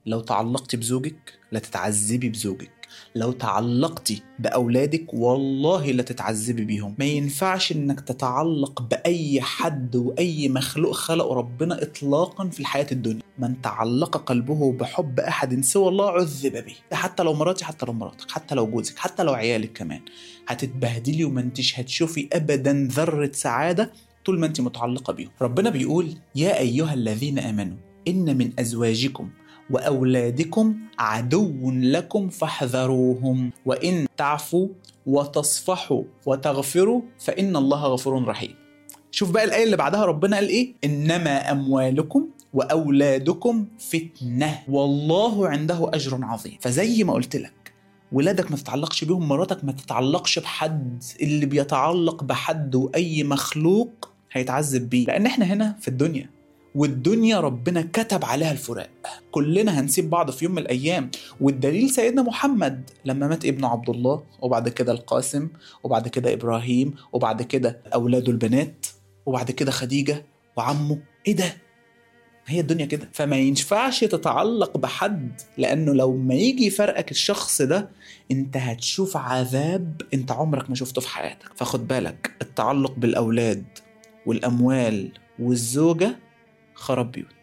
لو تعلقتي بزوجك لا تتعذبي بزوجك لو تعلقتي بأولادك والله لا تتعذبي بيهم ما ينفعش انك تتعلق بأي حد وأي مخلوق خلقه ربنا إطلاقا في الحياة الدنيا من تعلق قلبه بحب أحد سوى الله عذب به حتى لو مراتي حتى لو مراتك حتى لو جوزك حتى لو عيالك كمان هتتبهدلي وما انتش هتشوفي أبدا ذرة سعادة طول ما انت متعلقة بيهم ربنا بيقول يا أيها الذين آمنوا إن من أزواجكم وأولادكم عدو لكم فاحذروهم وإن تعفوا وتصفحوا وتغفروا فإن الله غفور رحيم شوف بقى الآية اللي بعدها ربنا قال إيه إنما أموالكم وأولادكم فتنة والله عنده أجر عظيم فزي ما قلت لك ولادك ما تتعلقش بيهم مراتك ما تتعلقش بحد اللي بيتعلق بحد وأي مخلوق هيتعذب بيه لأن احنا هنا في الدنيا والدنيا ربنا كتب عليها الفراق كلنا هنسيب بعض في يوم من الأيام والدليل سيدنا محمد لما مات ابنه عبد الله وبعد كده القاسم وبعد كده إبراهيم وبعد كده أولاده البنات وبعد كده خديجة وعمه إيه ده؟ هي الدنيا كده فما ينفعش تتعلق بحد لأنه لو ما يجي يفرقك الشخص ده انت هتشوف عذاب انت عمرك ما شفته في حياتك فخد بالك التعلق بالأولاد والأموال والزوجة خرب بيوت